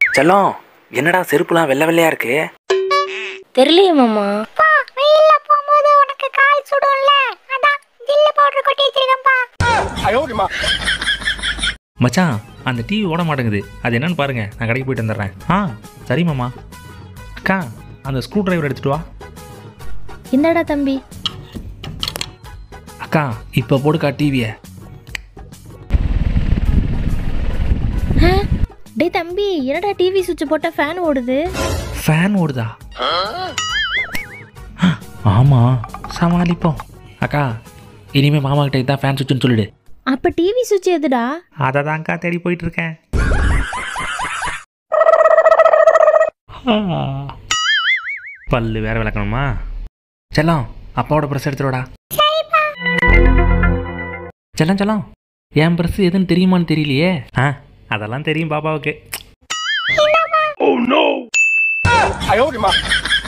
செல்லம் என்னடா செருப்புலாம் வெள்ளை வெள்ளையா இருக்கு தெரியலையே மாமா வெயில்ல போகும்போது உனக்கு கால் சுடும்ல அதான் ஜில்லு பவுடர் கொட்டி வச்சிருக்கேன்ப்பா மச்சான் அந்த டிவி ஓட மாட்டேங்குது அது என்னன்னு பாருங்க நான் கடைக்கு போயிட்டு வந்துடுறேன் ஆ சரி மாமா அக்கா அந்த ஸ்க்ரூ டிரைவர் எடுத்துட்டு வா இந்தடா தம்பி அக்கா இப்போ போடுக்கா டிவியை டேய் தம்பி என்னடா டிவி சுவிட்ச் போட்டால் ஃபேன் ஓடுது ஃபேன் ஓடுதா ஆமாம் சமாளிப்போம் அக்கா இனிமேல் மாமா கிட்ட இதான் ஃபேன் சுவிட்சுன்னு சொல்லிடு அப்போ டிவி சுவிட்ச் எதுடா அதை தான்க்கா தேடி போயிட்டு இருக்கேன் பல்லு வேற விளக்கணுமா செல்லம் அப்பாவோட ப்ரெஸ் எடுத்துருவாடா செல்லம் செல்லம் என் ப்ரெஸ் எதுன்னு தெரியுமான்னு தெரியலையே ஆ அதெல்லாம் தெரியும் பாப்பாவுக்கு